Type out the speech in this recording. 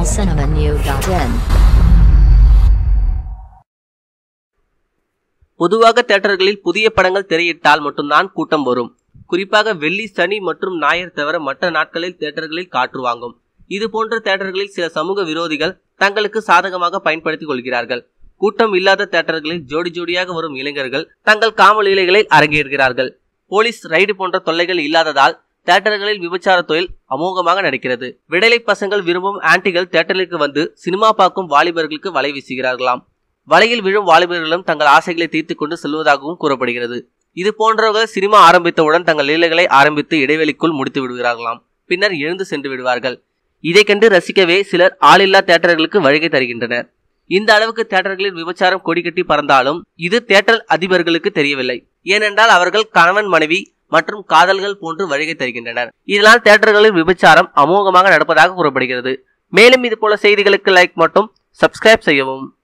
tamilcinemanew.in பொதுவாக தியேட்டர்களில் புதிய படங்கள் திரையிட்டால் மட்டும்தான் கூட்டம் வரும் குறிப்பாக வெள்ளி சனி மற்றும் ஞாயிறு தவிர மற்ற நாட்களில் தியேட்டர்களில் காற்று வாங்கும் இது போன்ற தியேட்டர்களில் சில சமூக விரோதிகள் தங்களுக்கு சாதகமாக பயன்படுத்திக் கொள்கிறார்கள் கூட்டம் இல்லாத தியேட்டர்களில் ஜோடி ஜோடியாக வரும் இளைஞர்கள் தங்கள் காம லீலைகளை அரங்கேறுகிறார்கள் போலீஸ் ரைடு போன்ற தொல்லைகள் இல்லாததால் தியேட்டர்களில் விபச்சார தொழில் அமோகமாக நடக்கிறது விடலை பசங்கள் விரும்பும் ஆன்டிகள் தியேட்டருக்கு வந்து சினிமா பார்க்கும் வாலிபர்களுக்கு வலை வீசுகிறார்களாம் வலையில் விழும் வாலிபர்களும் தங்கள் ஆசைகளை தீர்த்து கொண்டு செல்வதாகவும் கூறப்படுகிறது இது போன்றவர்கள் சினிமா ஆரம்பித்தவுடன் தங்கள் லீலைகளை ஆரம்பித்து இடைவெளிக்குள் முடித்து விடுகிறார்களாம் பின்னர் எழுந்து சென்று விடுவார்கள் இதை கண்டு ரசிக்கவே சிலர் ஆளில்லா தியேட்டர்களுக்கு வருகை தருகின்றனர் இந்த அளவுக்கு தியேட்டர்களில் விபச்சாரம் கொடிகட்டி பறந்தாலும் இது தியேட்டர் அதிபர்களுக்கு தெரியவில்லை ஏனென்றால் அவர்கள் கணவன் மனைவி மற்றும் காதல்கள் போன்று வருகை தருகின்றனர் இதனால் தியேட்டர்களில் விபச்சாரம் அமோகமாக நடப்பதாக கூறப்படுகிறது மேலும் இது போல செய்திகளுக்கு லைக் மற்றும் சப்ஸ்கிரைப் செய்யவும்